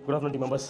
Good afternoon members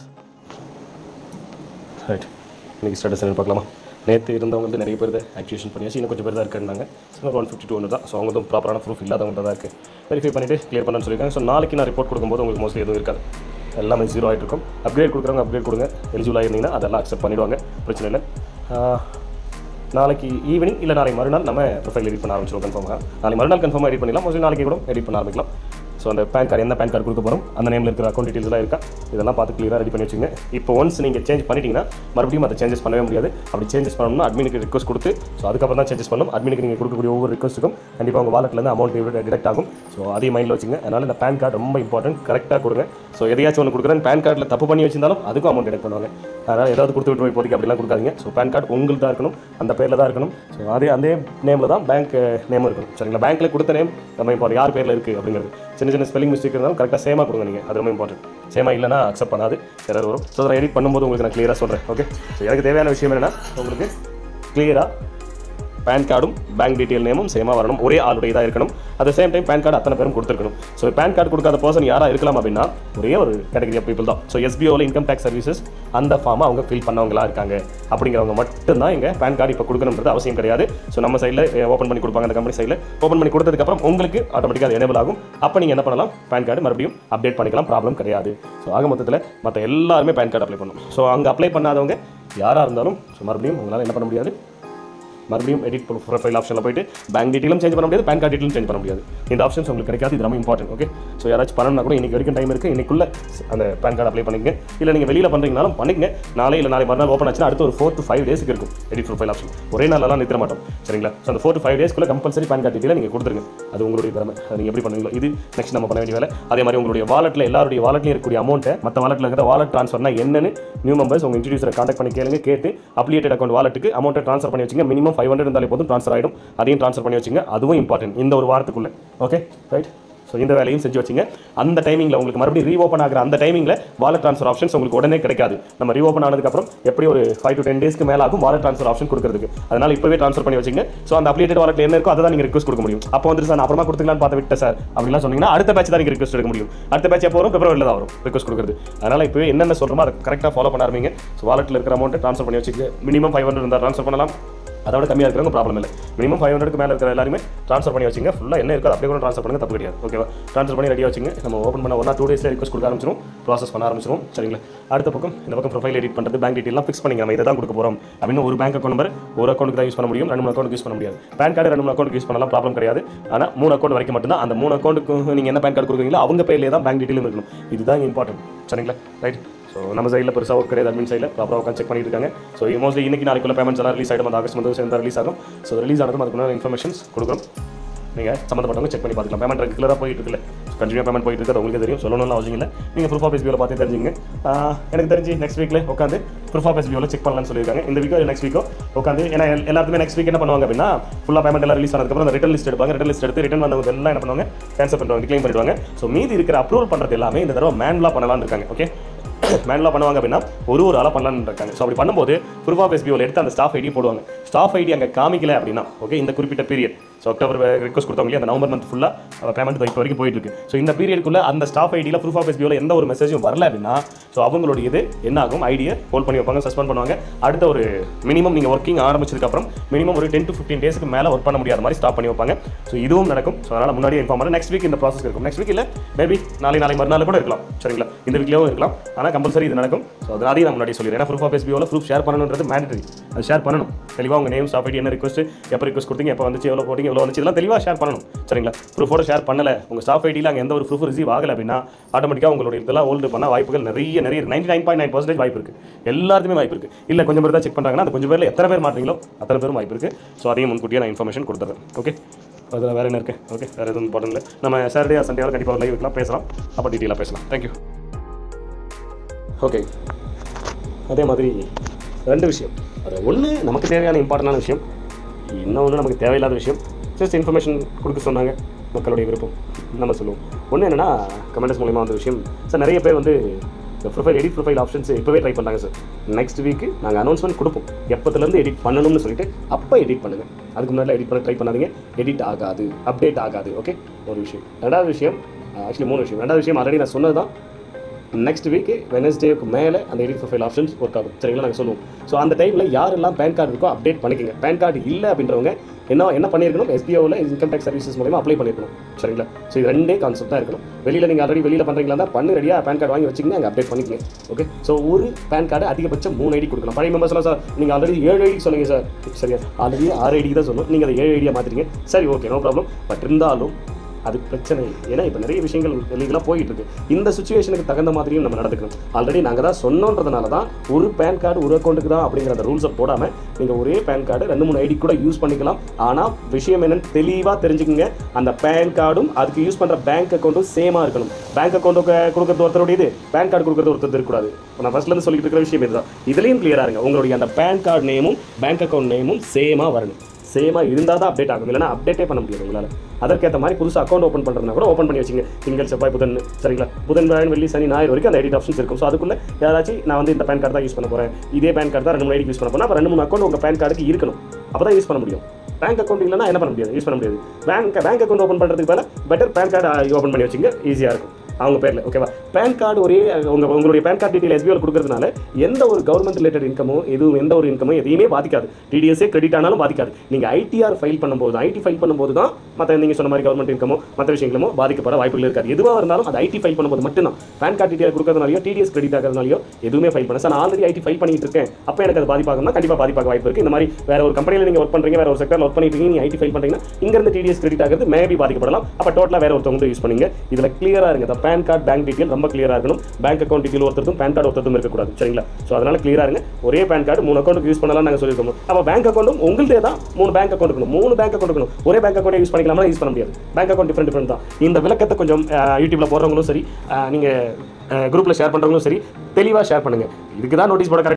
right இன்றைக்கி status என்ன பார்க்கலாமா நேற்று இருந்தவங்க வந்து நிறைய பேர் ஆக்டிவேஷன் பண்ணியாச்சு இன்னும் கொஞ்சம் பேர் தான் இருக்காங்க ஸோ ஒரு ஒன் ஃபிஃப்டி டூ தான் ஸோ அவங்க வந்து ப்ராப்பரான ப்ரூஃப் இல்லாதவங்க தான் இருக்குது வெரிஃபை பண்ணிவிட்டு க்ளியர் பண்ணணும்னு சொல்லியிருக்காங்க ஸோ நாளைக்கு நான் ரிப்போர்ட் கொடுக்கும்போது உங்களுக்கு மோஸ்ட்லி எதுவும் இருக்காது எல்லாமே ஜீரோ ஆகிட்டு இருக்கும் அப்கிரேட் கொடுக்குறவங்க அப்கிரேட் கொடுங்க எலிஜிபிள் ஆகிருந்தீங்கன்னா அதெல்லாம் அக்செப்ட் பண்ணிவிடுவாங்க பிரச்சனை இல்லை ஆஹ், நாளைக்கு ஈவினிங் இல்லை நாளைக்கு மறுநாள் நம்ம ப்ரொஃபைல் எடிட் பண்ண ஆரம்பிச்சிடும் கன்ஃபார்மாக நாளைக்கு மறுநாள் கன்ஃபார்மாக எடிட் பண்ணிடலாம் மோஸ்ட்லி நாளைக்கு கூட எடிட் பண்ண ஆரம்பிக்கலாம் ஸோ அந்த பேன் கார்டு எந்த பேன் கார்டு கொடுக்க போகிறோம் அந்த நேமில் இருக்கிற அக்கௌண்ட் டீட்டெயில்ஸ்லாம் இருக்கா இதெல்லாம் பார்த்து கிளியராக ரெடி பண்ணி வச்சுங்க இப்போ ஒன்ஸ் நீங்கள் சேஞ்ச் பண்ணிட்டீங்கன்னா மறுபடியும் அதை சேஞ்சஸ் பண்ணவே முடியாது அப்படி சேஞ்சஸ் பண்ணணும்னா அட்மினுக்கு ரிக்வஸ்ட் கொடுத்து ஸோ அதுக்கப்புறம் தான் சேஞ்சஸ் பண்ணணும் அட்மினுக்கு நீங்கள் கொடுக்கக்கூடிய ஒவ்வொரு ரிக்வஸ்ட்டுக்கும் கண்டிப்பாக உங்கள் வாலெட்லேருந்து அமௌண்ட் டிடெக்ட் ஆகும் ஸோ அதே மைண்டில் வச்சுங்க அதனால் இந்த பேன் கார்டு ரொம்ப இம்பார்ட்டன்ட் கரெக்டாக கொடுங்க ஸோ எதையாச்சும் ஒன்று கொடுக்குறேன் பேன் கார்டில் தப்பு பண்ணி வச்சிருந்தாலும் அதுக்கும் அமௌண்ட் டிடெக்ட் பண்ணுவாங்க அதனால் ஏதாவது கொடுத்து விட்டு போய் போதைக்கு அப்படிலாம் கொடுக்காதீங்க ஸோ பேன் கார்டு உங்களுக்கு தான் இருக்கணும் அந்த பேரில் தான் இருக்கணும் ஸோ அதே அதே நேமில் தான் பேங்க் நேம் இருக்கணும் சரிங்களா பேங்க்கில் கொடுத்த நேம் ரொம்ப இம்பார்ட்டன் யார் பேரில் இருக்குது அப்படிங்கிறது சின்ன சின்ன ஸ்பெல்லிங் மிஸ்டேக் இருந்தாலும் கரெக்டாக சேமாக கொடுங்க நீங்கள் அது ரொம்ப இம்பார்ட்டன்ட் சேமா இல்லைனா அக்செப்ட் பண்ணாது எரர் வரும் ஸோ அதை எடிட் பண்ணும்போது உங்களுக்கு நான் கிளியராக சொல்கிறேன் ஓகே ஸோ எனக்கு தேவையான விஷயம் என்னென்னா உங்களுக்கு கிளியராக பேன் கார்டும் பேங்க் டீட்டெயில் நேமும் சேமாக வரணும் ஒரே ஆளுடைய இதாக இருக்கணும் at same time PAN card அத்தனை பேரும் கொடுத்துருக்கணும் ஸோ பேன் கார்டு கொடுக்காத பர்சன் யாராக இருக்கலாம் அப்படின்னா ஒரே ஒரு கேட்டகரி ஆஃப் பீப்புள் தான் ஸோ எஸ்பிஓவில் இன்கம் டேக்ஸ் சர்வீசஸ் அந்த ஃபார்மை அவங்க ஃபில் பண்ணவங்களா இருக்காங்க அப்படிங்கிறவங்க மட்டும்தான் இங்கே பேன் கார்டு இப்போ கொடுக்கணுன்றது அவசியம் கிடையாது ஸோ நம்ம சைடில் ஓப்பன் பண்ணி கொடுப்பாங்க அந்த கம்பெனி சைடில் ஓப்பன் பண்ணி கொடுத்ததுக்கப்புறம் உங்களுக்கு ஆட்டோமேட்டிக்காக அது எனேபிள் ஆகும் அப்போ நீங்கள் என்ன பண்ணலாம் பேன் கார்டு மறுபடியும் அப்டேட் பண்ணிக்கலாம் ப்ராப்ளம் கிடையாது ஸோ ஆக மொத்தத்தில் மற்ற எல்லாருமே பேன் கார்டு அப்ளை பண்ணணும் ஸோ அங்கே அப்ளை பண்ணாதவங்க யாராக இருந்தாலும் ஸோ மறுபடியும் உங்களால் என்ன பண்ண முடியாது மறுபடியும் எடிட் ப்ரொஃபைல் ஆப்ஷனில் போயிட்டு பேங்க் டீட்டெயிலும் சேஞ்ச் பண்ண முடியாது பேன் கார்டு டீட்டெயிலும் சேஞ்ச் பண்ண முடியாது இந்த ஆப்ஷன்ஸ் உங்களுக்கு கிடைக்காது இது ரொம்ப இம்பார்ட்டன்ட் ஓகே ஸோ யாராச்சும் பண்ணணும்னா கூட இன்னைக்கு வரைக்கும் டைம் இருக்குது இன்னைக்குள்ள அந்த பேன் கார்டு அப்ளை பண்ணிக்கங்க இல்லை நீங்கள் வெளியில் பண்ணுறீங்கனாலும் பண்ணிக்கங்க நாளை இல்லை நாளை மறுநாள் ஓப்பன் ஆச்சுன்னா அடுத்து ஒரு ஃபோர் டு ஃபைவ் டேஸ்க்கு இருக்கும் எடிட் ப்ரொஃபைல் ஆப்ஷன் ஒரே நாளெல்லாம் நிறுத்த மாட்டோம் சரிங்களா ஸோ அந்த ஃபோர் டு ஃபைவ் டேஸ்க்குள்ள கம்பல்சரி பேன் கார்டு டீட்டெயில் நீங்கள் கொடுத்துருங்க அது உங்களுடைய திறமை அது நீங்கள் எப்படி பண்ணுவீங்களோ இது நெக்ஸ்ட் நம்ம பண்ண வேண்டிய வேலை அதே மாதிரி உங்களுடைய வாலெட்டில் எல்லாருடைய வாலெட்லையும் இருக்கக்கூடிய அமௌண்ட்டை மற்ற வாலெட்டில் இருக்கிற வாலெட் ட்ரான்ஸ்ஃபர்னா என்னன்னு நியூ மெம்பர்ஸ் உங்கள் இன்ட்ரடியூசரை கான்டாக்ட் பண்ணி கேளுங்க கேட்டு அப்ளிகேட்டட் அக்கௌண்ட் வாலெட்டுக்கு அமௌண்ட்டை ட்ரான்ஸ்ஃபர் பண்ணி வச்சுங்க மினிமம் ஃபைவ் ஹண்ட்ரட் இருந்தாலே போதும் ட்ரான்ஸ்ஃபர் ஆகிடும் அதையும் ட்ரான்ஸ்ஃபர் பண்ணி வச்சுங்க அதுவும் இம்பார்ட்டன்ட் இந்த ஒரு வாரத்துக்குள்ள ஓகே ரைட் ஸோ இந்த வேலையும் செஞ்சு வச்சுங்க அந்த டைமிங்கில் உங்களுக்கு மறுபடியும் ரீஓப்பன் ஆகிற அந்த டைமிங்கில் வாலெட் ட்ரான்ஸ்ஃபர் ஆப்ஷன்ஸ் உங்களுக்கு உடனே கிடைக்காது நம்ம ரீஓப்பன் ஆனதுக்கப்புறம் எப்படி ஒரு ஃபைவ் டு டென் டேஸ்க்கு மேலே ஆகும் வாலெட் ட்ரான்ஸ்ஃபர் ஆப்ஷன் கொடுக்குறதுக்கு அதனால் இப்போவே ட்ரான்ஸ்ஃபர் பண்ணி வச்சுங்க ஸோ அந்த அப்டேட்டட் வாலெட் என்ன இருக்கோ அதை தான் நீங்கள் ரிக்வஸ்ட் கொடுக்க முடியும் அப்போ வந்து சார் நான் அப்புறமா கொடுத்துக்கலாம்னு பார்த்து விட்டேன் சார் அப்படிலாம் சொன்னீங்கன்னா அடுத்த பேட்ச் தான் நீங்கள் ரிக்வஸ்ட் எடுக்க முடியும் அடுத்த பேட்ச் எப்போ வரும் பிப்ரவரியில் தான் வரும் ரிக்வஸ்ட் கொடுக்குறது அதனால் இப்போவே என்னென்ன சொல்கிறோமோ அதை கரெக்டாக ஃபாலோ பண்ண ஆரம்பிங்க ஸோ வாலெட்டில் இருக்கிற அமௌண்ட்டை ட்ரான்ஸ்ஃபர் பண்ணி வச்சுக்க மினிமம் ஃபைவ் ஹண்ட்ரட் இருந்தால் ட்ரான்ஸ்ஃபர் பண்ணலாம் அதோட கம்மியாக இருக்கிறவங்க ப்ராப்ளம் இல்லை மினிமம் ஃபைவ் ஹண்ட்ரட்க்கு மேலே இருக்கிற எல்லாருமே ட்ரான்ஸ்ஃபர் பண்ணி வச்சுங்க ஃபுல்லாக என்ன இருக்கோ அதை அப்படியே கூட ட்ரான்ஸ்ஃபர் பண்ணுங்க தப்பு கிடையாது ஓகேவா ட்ரான்ஸ்ஃபர் பண்ணி ரெடியாக வச்சுங்க நம்ம ஓப்பன் பண்ண ஒன் ஆர் டூ டேஸில் ரிக்வஸ்ட் கொடுக்க ஆரம்பிச்சிடும் ப்ராசஸ் பண்ண ஆரம்பிச்சிடும் சரிங்களா அடுத்த பக்கம் இந்த பக்கம் ப்ரொஃபைல் எடிட் பண்ணுறது பேங்க் டீட்டெயிலாம் ஃபிக்ஸ் பண்ணிங்க நம்ம இதை தான் கொடுக்க போகிறோம் அப்படின்னு ஒரு பேங்க் அக்கௌண்ட் நம்பர் ஒரு அக்கௌண்ட்டுக்கு தான் யூஸ் பண்ண முடியும் ரெண்டு மூணு அக்கௌண்ட் யூஸ் பண்ண முடியாது பேன் கார்டு ரெண்டு மூணு அக்கௌண்ட் யூஸ் பண்ணலாம் ப்ராப்ளம் கிடையாது ஆனால் மூணு அக்கௌண்ட் வரைக்கும் மட்டும்தான் அந்த மூணு அக்கௌண்ட்டுக்கு நீங்கள் என்ன பேன் கார்டு கொடுக்குறீங்களோ அவங்க பேர்லேயே தான் பேங்க் டீட்டெயிலும் இருக்கணும் இதுதான் இம்பார்ட்டன்ட் சரிங்களா ரைட் ஸோ நம்ம சைடில் பெருசாக ஒர்க் கிடையாது அட்மின் சைடில் ப்ராப்பராக உட்காந்து செக் பண்ணிட்டு இருக்காங்க ஸோ மோஸ்ட்லி இன்னைக்கு நாளைக்குள்ள பேமெண்ட்ஸ் எல்லாம் ரிலீஸ் ஆகிடும் அந்த ஆகஸ்ட் மந்த் சேர்ந்து ரிலீஸ் ஆகும் ஸோ ரிலீஸ் ஆனதும் அதுக்குள்ள இன்ஃபர்மேஷன்ஸ் கொடுக்குறோம் நீங்கள் சம்மந்தப்பட்டவங்க செக் பண்ணி பார்த்துக்கலாம் பேமெண்ட் ரெகுலராக போயிட்டு இருக்குல்ல கண்டினியூ பேமெண்ட் போயிட்டு இருக்குது உங்களுக்கு தெரியும் சொல்லணும்னு அவசியம் இல்லை நீங்கள் ப்ரூஃப் ஆஃப் எஸ்பியோவில் பார்த்து தெரிஞ்சுங்க ஆஹ் எனக்கு தெரிஞ்சு நெக்ஸ்ட் வீக்கில் உட்காந்து ப்ரூஃப் ஆஃப் எஸ்பியோவில் செக் பண்ணலாம்னு சொல்லியிருக்காங்க இந்த வீக்கோ நெக்ஸ்ட் வீக்கோ உட்காந்து ஏன்னா எல்- எல்லாருமே நெக்ஸ்ட் வீக் என்ன பண்ணுவாங்க அப்படின்னா ஃபுல்லாக பேமெண்ட் எல்லாம் ரிலீஸ் ஆனதுக்கப்புறம் அந்த ரிட்டன் லிஸ்ட் எடுப்பாங்க ரிட்டன் லிஸ்ட் எடுத்து ரிட்டன் வந்தவங்க எல்லாம் என்ன பண்ணுவாங்க கேன்சல் பண்ணுவாங்க கிளைம் பண்ணிடுவாங்க ஸோ மீதி இருக்கிற அப்ரூவல் பண்ணுறது எல்லாமே இந்த தடவை மேன்லாக பண்ணலாம்னு இருக்காங்க ஓகே மேன்லாக பண்ணுவாங்க அப்படின்னா ஒரு ஒரு ஆளாக பண்ணலாம்னு இருக்காங்க ஸோ அப்படி பண்ணும்போது ப்ரூஃப் ஆஃப் எஸ்பிஓவில் எடுத்து அந்த ஸ்டாஃப் ஐடி போடுவாங்க ஸ்டாஃப் ஐடி அங்கே காமிக்கல அப்படின்னா ஓகே இந்த குறிப்பிட்ட பீரியட் ஸோ அக்டோபர் ரிக்வஸ்ட் கொடுத்தவங்க அந்த நவம்பர் மந்த் ஃபுல்லாக பேமெண்ட் இப்போ வரைக்கும் போயிட்டு இருக்கு ஸோ இந்த பீரியடுக்குள்ள அந்த ஸ்டாஃப் ஐடியில் ப்ரூஃப் ஆஃப் எஸ்பிஓவில் எந்த ஒரு மெசேஜும் வரல அப்படின்னா ஸோ அவங்களுடைய இது என்ன ஆகும் ஐடியை ஹோல்ட் பண்ணி வைப்பாங்க சஸ்பெண்ட் பண்ணுவாங்க அடுத்த ஒரு மினிமம் நீங்கள் ஒர்க்கிங் ஆரம்பிச்சதுக்கப்புறம் மினிமம் ஒரு டென் டு ஃபிஃப்டீன் டேஸ்க்கு மேலே ஒர்க் பண்ண முடியாத மாதிரி ஸ்டாப் பண்ணி வைப்பாங்க ஸோ இதுவும் நடக்கும் ஸோ அதனால் முன்னாடியே இன்ஃபார்ம் பண்ண நெக்ஸ்ட் வீக் இந்த ப்ராசஸ் இருக்கும் நெக்ஸ்ட் வீக் இல்லை மேபி நாளை நாளை மறுநாள் கூட இருக்கலாம் சரிங்களா இந்த வீக்லேயும் இருக்கலாம் ஆனால் கம்பல்சரி இது நடக்கும் ஸோ அது அதையும் நான் முன்னாடி சொல்லிடுறேன் ஏன்னா ப்ரூஃப் ஆஃப் எஸ்பிஓவில் ப்ரூஃப் ஷேர் பண்ணணுன்றது மேண்டரி அது ஷேர் பண்ணணும் தெளிவாக உங்கள் நேம் ஸ்டாஃப் ஐடி என்ன ரிக்வஸ்ட் எப்போ ரிக்வஸ்ட் கொடுத்தீங்க எப்போ வந்துச்சு எவ்வளோ போட்டிங்க எவ்வளோ வந்துச்சு இதெல்லாம் தெளிவாக ஷேர் பண்ணணும் சரிங்களா ப்ரூஃபோட ஷேர் பண்ணல உங்கள் ஸ்டாஃப் ஐடியில் அங்கே எந்த ஒரு ப்ரூஃப் ரிசீவ் ஆகலை அப்படின்னா ஆட்டோமேட்டிக்காக உங்களுடைய இதெல்லாம் ஹோல்டு பண்ண வாய்ப்புகள் நிறைய நிறைய ninety nine point nine percentage வாய்ப்பு இருக்குது எல்லாத்துக்குமே வாய்ப்பு இருக்குது இல்லை கொஞ்சம் பேர் தான் செக் பண்ணுறாங்கன்னா அந்த கொஞ்சம் பேரில் எத்தனை பேர் மாட்டீங்களோ அத்தனை பேரும் வாய்ப்பு இருக்குது ஸோ அதையும் முன்கூட்டியே நான் இன்ஃபர்மேஷன் கொடுத்துறேன் ஓகே அதில் வேறு என்ன இருக்குது ஓகே வேறு எதுவும் இம்பார்ட்டன் இல்லை நம்ம சாட்டர்டே சண்டேவில் கண்டிப்பாக லைவ் வைக்கலாம் பேசலாம் அப்போ டீட்டெயிலாக பேசலாம் தேங்க்யூ ஓகே அதே மாதிரி ரெண்டு விஷயம் அது ஒன்று நமக்கு தேவையான இம்பார்ட்டண்டான விஷயம் இன்னொன்று நமக்கு தேவையில்லாத விஷயம் ஜஸ்ட் இன்ஃபர்மேஷன் கொடுக்க சொன்னாங்க மக்களுடைய விருப்பம் நம்ம சொல்லுவோம் ஒன்று என்னென்னா கமெண்ட்ஸ் மூலிமா வந்த விஷயம் சார் நிறைய பேர் வந்து இந்த ப்ரொஃபைல் எடிட் ப்ரொஃபைல் ஆப்ஷன்ஸ் இப்போவே ட்ரை பண்ணுறாங்க சார் நெக்ஸ்ட் வீக்கு நாங்கள் அனௌன்ஸ்மெண்ட் கொடுப்போம் எப்போத்துலேருந்து எடிட் பண்ணணும்னு சொல்லிட்டு அப்போ எடிட் பண்ணுங்கள் அதுக்கு முன்னாடி எடிட் பண்ண ட்ரை பண்ணாதீங்க எடிட் ஆகாது அப்டேட் ஆகாது ஓகே ஒரு விஷயம் ரெண்டாவது விஷயம் ஆக்சுவலி மூணு விஷயம் ரெண்டாவது விஷயம் ஆல்ரெடி நான் சொன்னது தான் நெக்ஸ்ட் வீக் வெனஸ்டேக்கு மேலே அந்த எடிட் ப்ரொஃபைல் ஆப்ஷன்ஸ் ஒர்க் ஆகும் சரிங்களா நாங்கள் சொல்லுவோம் ஸோ அந்த டைமில் யாரெல்லாம் பேன் கார்டு இருக்கோ அப்டேட் பண்ணிக்கோங்க பேன் கார்டு இல்லை அப்படின்றவங்க என்ன என்ன பண்ணியிருக்கணும் எஸ்பிஓவில் இன்கம் டேக்ஸ் சர்வீசஸ் மூலமா அப்ளை பண்ணிருக்கணும் சரிங்களா ஸோ இது ரெண்டே கான்செப்ட் தான் இருக்கணும் வெளியில் நீங்கள் ஆல்ரெடி வெளியில் பண்ணுறீங்களா தான் பண்ணு ரெடியாக பேன் கார்டு வாங்கி வச்சுக்கங்க அங்கே அப்டேட் பண்ணிக்கங்க ஓகே ஸோ ஒரு பேன் கார்டு அதிகபட்சம் மூணு ஐடி கொடுக்கணும் பழைய மெம்பர்ஸ்லாம் சார் நீங்கள் ஆல்ரெடி ஏழு ஐடி சொன்னீங்க சார் சரியா ஆல்ரெடி ஆறு ஐடி தான் சொன்னோம் நீங்கள் அதை ஏழு ஐடியாக மாற்றிங்க சரி ஓகே நோ ப்ராப்ளம் பட் இருந்தாலும் அது பிரச்சனை இல்லை. ஏன்னா இப்போ நிறைய விஷயங்கள் வெளியெல்லாம் போயிட்டு இருக்கு இந்த சுச்சுவேஷனுக்கு தகுந்த மாதிரியும் நம்ம நடந்துக்கணும் ஆல்ரெடி நாங்கள் தான் சொன்னோன்றதுனால தான் ஒரு பேன் கார்டு ஒரு அக்கௌண்ட்டுக்கு தான் அப்படிங்கிற அந்த ரூல்ஸை போடாமல் நீங்கள் ஒரே பேன் கார்டு ரெண்டு மூணு ஐடி கூட யூஸ் பண்ணிக்கலாம் ஆனால் விஷயம் என்னன்னு தெளிவாக தெரிஞ்சுக்கங்க அந்த பேன் கார்டும் அதுக்கு யூஸ் பண்ணுற பேங்க் அக்கௌண்ட்டும் சேமாக இருக்கணும் பேங்க் அக்கௌண்ட்டுக்கு கொடுக்குறது ஒருத்தருடையது பேன் கார்டு கொடுக்குறது ஒருத்தர் இருக்கக்கூடாது இப்ப நான் ஃபர்ஸ்ட்லேருந்து சொல்லிட்டு இருக்கிற விஷயம் இதுதான் இதுலேயும் கிளியராக இருங்க உங்களுடைய அந்த பேன் கார்டு நேமும் பேங்க் அக்கௌண்ட் நேமும் சேமாக வரணும் சேமாக இருந்தால் தான் அப்டேட் ஆகும் இல்லைனா அப்டேட்டே பண்ண முடியாது உங்களால் அதற்கேற்ற மாதிரி புதுசாக அக்கௌண்ட் ஓப்பன் பண்ணுறதுனா கூட ஓப்பன் பண்ணி வச்சுங்க திங்கள் செவ்வாய் புதன் சரிங்களா புதன் வியாழன் வெள்ளி சனி ஞாயிறு வரைக்கும் அந்த எடிட் ஆப்ஷன்ஸ் இருக்கும் ஸோ அதுக்குள்ளே யாராச்சும் நான் வந்து இந்த பேன் கார்டு தான் யூஸ் பண்ண போகிறேன் இதே பேன் கார்டு தான் ரெண்டு மூணு ஐடி யூஸ் பண்ண போனால் அப்போ ரெண்டு மூணு அக்கௌண்ட் உங்கள் பேன் கார்டுக்கு இருக்கணும் அப்போ தான் யூஸ் பண்ண முடியும் பேங்க் அக்கௌண்ட் இல்லைனா என்ன பண்ண முடியாது யூஸ் பண்ண முடியாது பேங்க் பேங்க் அக்கௌண்ட் ஓப்பன் பண்ணுறதுக்கு பதிலா பெட்டர் பேன் கார்டு ஓப்பன் பண்ணி வச்சுங்க ஈஸியாக இருக்கும் அவங்க பேரில் ஓகேவா பேன் கார்டு ஒரே உங்கள் உங்களுடைய பேன் கார்டு டீட்டெயில் எஸ்பிஐ கொடுக்கறதுனால எந்த ஒரு கவர்மெண்ட் ரிலேட்டட் இன்கமோ எதுவும் எந்த ஒரு இன்கமோ எதையுமே பாதிக்காது டிடிஎஸ்ஏ கிரெடிட் ஆனாலும் பாதிக்காது நீங்கள் ஐடிஆர் ஃபைல் பண்ணும்போது ஐடி ஃபைல் பண்ணும்போது தான் மற்ற நீங்கள் சொன்ன மாதிரி கவர்மெண்ட் இன்கமோ மற்ற விஷயங்களுமோ பாதிக்கப்பட வாய்ப்புகள் இருக்காது எதுவாக இருந்தாலும் அது ஐடி ஃபைல் பண்ணும்போது மட்டும்தான் பேன் கார்டு டீட்டெயில் கொடுக்கறதுனாலயோ டிடிஎஸ் கிரெடிட் ஆகிறதுனாலயோ எதுவுமே ஃபைல் பண்ண சார் நான் ஆல்ரெடி ஐடி ஃபைல் பண்ணிட்டு இருக்கேன் அப்போ எனக்கு அது பாதிப்பாகும்னா கண்டிப்பாக பாதிப்பாக வாய்ப்பு இருக்குது இந்த மாதிரி வேற ஒரு கம்பெனியில் நீங்கள் ஒர்க் பண்ணுறீங்க வேற ஒரு செக்டரில் ஒர்க் பண்ணிட்டு இருக்கீங்க நீங்கள் ஐடி ஃபைல் பண்ணுறீங்கன்னா இங்கேருந்து டிடிஎஸ் கிரெடிட் ஆகிறது மேபி பாதிக்கப்படலாம் அப்போ டோட்டலாக வேற ஒருத்தவங்க யூஸ் பண்ணுங்க இதில் கிளியராக இருங்க இந்த பேன் கார்டு பேங்க் டீட்டெயில் ரொம்ப கிளியராக இருக்கணும் பேங்க் அக்கௌண்ட் டீட்டெயில் ஒருத்தருக்கும் பேன் கார்டு ஒருத்தரும் இருக்கக்கூடாது சரிங்களா ஸோ அதனால கிளியராக இருங்க ஒரே பேன் கார்டு மூணு அக்கௌண்ட்டுக்கு யூஸ் பண்ணலாம் நாங்கள் சொல்லியிருக்கோம் அப்போ பேங்க் அக்கௌண்ட்டும் உங்கள்தே தான் மூணு பேங்க் அக்கௌண்ட் இருக்கணும் மூணு பேங்க் அக்கௌண்ட் இருக்கணும் ஒரே பேங்க் அக்கௌண்ட் யூஸ் பண்ணிக்கலாமா யூஸ் பண்ண முடியாது பேங்க் அக்கௌண்ட் டிஃப்ரெண்ட் டிஃப்ரெண்ட் தான் இந்த விளக்கத்தை கொஞ்சம் அஹ், யூடியூப்ல போடுறவங்களும் சரி அஹ், நீங்க குரூப்ல ஷேர் பண்றவங்களும் சரி தெளிவாக ஷேர் பண்ணுங்க இதுக்கு தான் நோட்டீஸ் போட correct